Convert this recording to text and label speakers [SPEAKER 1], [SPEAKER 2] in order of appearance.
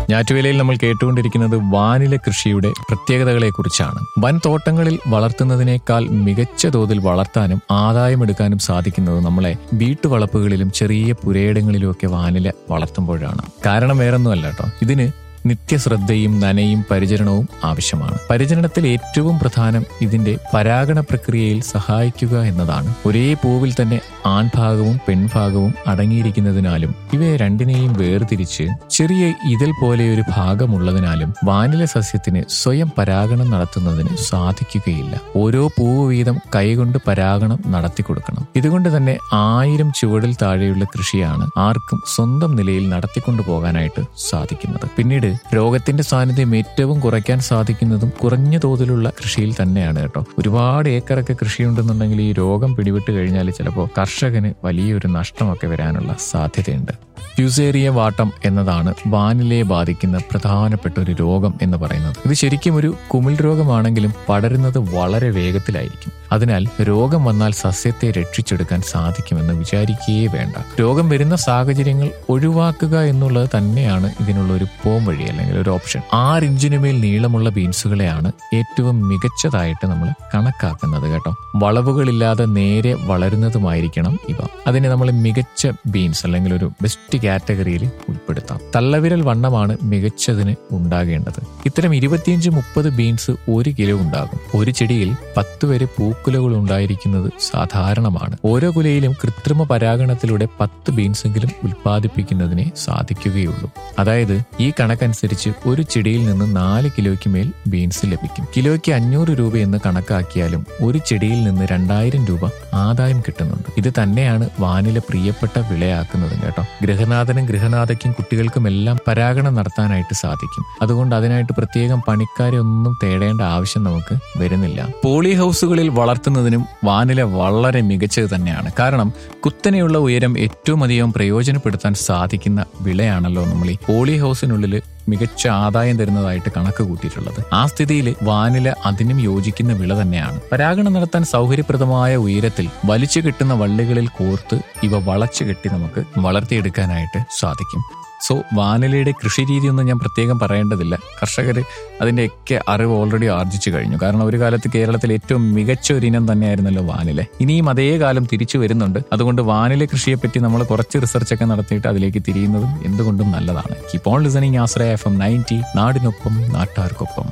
[SPEAKER 1] ഞാറ്റുവേലയിൽ നമ്മൾ കേട്ടുകൊണ്ടിരിക്കുന്നത് വാനില കൃഷിയുടെ പ്രത്യേകതകളെ കുറിച്ചാണ് വൻ തോട്ടങ്ങളിൽ വളർത്തുന്നതിനേക്കാൾ മികച്ച തോതിൽ വളർത്താനും ആദായമെടുക്കാനും സാധിക്കുന്നത് നമ്മളെ വീട്ടുവളപ്പുകളിലും ചെറിയ പുരയിടങ്ങളിലും ഒക്കെ വാനില വളർത്തുമ്പോഴാണ് കാരണം വേറൊന്നുമല്ല കേട്ടോ ഇതിന് നിത്യശ്രദ്ധയും നനയും പരിചരണവും ആവശ്യമാണ് പരിചരണത്തിൽ ഏറ്റവും പ്രധാനം ഇതിന്റെ പരാഗണ പ്രക്രിയയിൽ സഹായിക്കുക എന്നതാണ് ഒരേ പൂവിൽ തന്നെ ആൺഭാഗവും പെൺഭാഗവും അടങ്ങിയിരിക്കുന്നതിനാലും ഇവയെ രണ്ടിനെയും വേർതിരിച്ച് ചെറിയ ഇതിൽ പോലെ ഒരു ഭാഗമുള്ളതിനാലും വാനില സസ്യത്തിന് സ്വയം പരാഗണം നടത്തുന്നതിന് സാധിക്കുകയില്ല ഓരോ പൂവ് വീതം കൈകൊണ്ട് പരാഗണം നടത്തി കൊടുക്കണം ഇതുകൊണ്ട് തന്നെ ആയിരം ചുവടിൽ താഴെയുള്ള കൃഷിയാണ് ആർക്കും സ്വന്തം നിലയിൽ നടത്തിക്കൊണ്ടു പോകാനായിട്ട് സാധിക്കുന്നത് പിന്നീട് രോഗത്തിന്റെ സാന്നിധ്യം ഏറ്റവും കുറയ്ക്കാൻ സാധിക്കുന്നതും കുറഞ്ഞ തോതിലുള്ള കൃഷിയിൽ തന്നെയാണ് കേട്ടോ ഒരുപാട് ഏക്കറൊക്കെ കൃഷിയുണ്ടെന്നുണ്ടെങ്കിൽ ഈ രോഗം പിടിവിട്ട് കഴിഞ്ഞാൽ ചിലപ്പോൾ കർഷകന് വലിയൊരു നഷ്ടമൊക്കെ വരാനുള്ള സാധ്യതയുണ്ട് ഫ്യൂസേറിയ വാട്ടം എന്നതാണ് വാനിലയെ ബാധിക്കുന്ന പ്രധാനപ്പെട്ട ഒരു രോഗം എന്ന് പറയുന്നത് ഇത് ശരിക്കും ഒരു കുമിൾ രോഗമാണെങ്കിലും പടരുന്നത് വളരെ വേഗത്തിലായിരിക്കും അതിനാൽ രോഗം വന്നാൽ സസ്യത്തെ രക്ഷിച്ചെടുക്കാൻ സാധിക്കുമെന്ന് വിചാരിക്കുകയേ വേണ്ട രോഗം വരുന്ന സാഹചര്യങ്ങൾ ഒഴിവാക്കുക എന്നുള്ളത് തന്നെയാണ് ഇതിനുള്ള ഒരു പോം വഴി അല്ലെങ്കിൽ ഒരു ഓപ്ഷൻ ആറ് ഇഞ്ചിനുമേൽ നീളമുള്ള ബീൻസുകളെയാണ് ഏറ്റവും മികച്ചതായിട്ട് നമ്മൾ കണക്കാക്കുന്നത് കേട്ടോ വളവുകളില്ലാതെ നേരെ വളരുന്നതുമായിരിക്കണം ഇവ അതിനെ നമ്മൾ മികച്ച ബീൻസ് അല്ലെങ്കിൽ ഒരു ബെസ്റ്റ് കാറ്റഗറിയിൽ ഉൾപ്പെടുത്താം തള്ളവിരൽ വണ്ണമാണ് മികച്ചതിന് ഉണ്ടാകേണ്ടത് ഇത്തരം ഇരുപത്തിയഞ്ച് മുപ്പത് ബീൻസ് ഒരു കിലോ ഉണ്ടാകും ഒരു ചെടിയിൽ പത്ത് വരെ പൂക്കുലകൾ ഉണ്ടായിരിക്കുന്നത് സാധാരണമാണ് ഓരോ കുലയിലും കൃത്രിമ പരാഗണത്തിലൂടെ പത്ത് ബീൻസെങ്കിലും ഉൽപ്പാദിപ്പിക്കുന്നതിനെ സാധിക്കുകയുള്ളൂ അതായത് ഈ കണക്കനുസരിച്ച് ഒരു ചെടിയിൽ നിന്ന് നാല് കിലോയ്ക്ക് മേൽ ബീൻസ് ലഭിക്കും കിലോയ്ക്ക് അഞ്ഞൂറ് രൂപ എന്ന് കണക്കാക്കിയാലും ഒരു ചെടിയിൽ നിന്ന് രണ്ടായിരം രൂപ ആദായം കിട്ടുന്നുണ്ട് ഇത് തന്നെയാണ് വാനില പ്രിയപ്പെട്ട വിളയാക്കുന്നതും കേട്ടോ ഗൃഹനാഥനും ഗൃഹനാഥയ്ക്കും കുട്ടികൾക്കും എല്ലാം പരാഗണം നടത്താനായിട്ട് സാധിക്കും അതുകൊണ്ട് അതിനായിട്ട് പ്രത്യേകം പണിക്കാരെ ഒന്നും തേടേണ്ട ആവശ്യം നമുക്ക് വരുന്നില്ല പോളി ഹൗസുകളിൽ വളർത്തുന്നതിനും വാനില വളരെ മികച്ചത് തന്നെയാണ് കാരണം കുത്തനെയുള്ള ഉയരം ഏറ്റവും അധികം പ്രയോജനപ്പെടുത്താൻ സാധിക്കുന്ന വിളയാണല്ലോ നമ്മൾ ഈ പോളി ഹൗസിനുള്ളിൽ മികച്ച ആദായം തരുന്നതായിട്ട് കണക്ക് കൂട്ടിയിട്ടുള്ളത് ആ സ്ഥിതിയിൽ വാനില അതിനും യോജിക്കുന്ന വിള തന്നെയാണ് പരാഗണം നടത്താൻ സൗകര്യപ്രദമായ ഉയരത്തിൽ വലിച്ചു കെട്ടുന്ന വള്ളികളിൽ കോർത്ത് ഇവ വളച്ചു കെട്ടി നമുക്ക് വളർത്തിയെടുക്കാനായിട്ട് സാധിക്കും സോ വാനിലയുടെ കൃഷി രീതിയൊന്നും ഞാൻ പ്രത്യേകം പറയേണ്ടതില്ല കർഷകർ അതിൻ്റെയൊക്കെ അറിവ് ഓൾറെഡി ആർജിച്ചു കഴിഞ്ഞു കാരണം ഒരു കാലത്ത് കേരളത്തിൽ ഏറ്റവും മികച്ച ഒരു ഇനം തന്നെയായിരുന്നല്ലോ വാനില ഇനിയും അതേ കാലം തിരിച്ചു വരുന്നുണ്ട് അതുകൊണ്ട് വാനില കൃഷിയെപ്പറ്റി നമ്മൾ കുറച്ച് റിസർച്ച് ഒക്കെ നടത്തിയിട്ട് അതിലേക്ക് തിരിയുന്നതും എന്തുകൊണ്ടും നല്ലതാണ് keep on listening Ashraya F M ninety നാടിനൊപ്പം നാട്ടാർക്കൊപ്പം